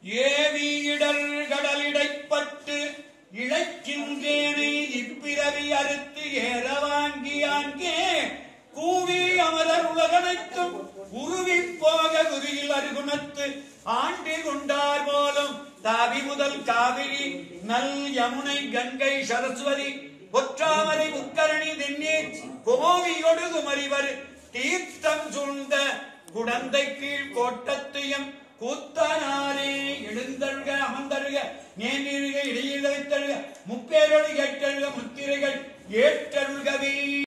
AV இடர் கடலிடைப்பட்டு இழைக்கின்றேனை இப்பிறவி அறுத்து ஏற வாங்கியாங்கே கூவி அமரர் உலகனைத்தும் உருவி போக குருகில் அருகுணத்து ஆண்டி கொண்டார் போலும் தாவி முதல் காவிரி நல் யமுனை கங்கை சரஸ்வதி ஒற்றாமரை உட்கரணி தென்னீர் கோவியொடு குமரிவர் தீர்த்தம் சூழ்ந்த குடந்தை கீழ் கோட்டத்தையும் கூத்தனாரே எழுந்தழுக அமர்ந்தழுக நேர்நீருக இடையில வைத்தழுக முப்பேரொழி கேட்டழுக முத்திரைகள் ஏற்றழுகவே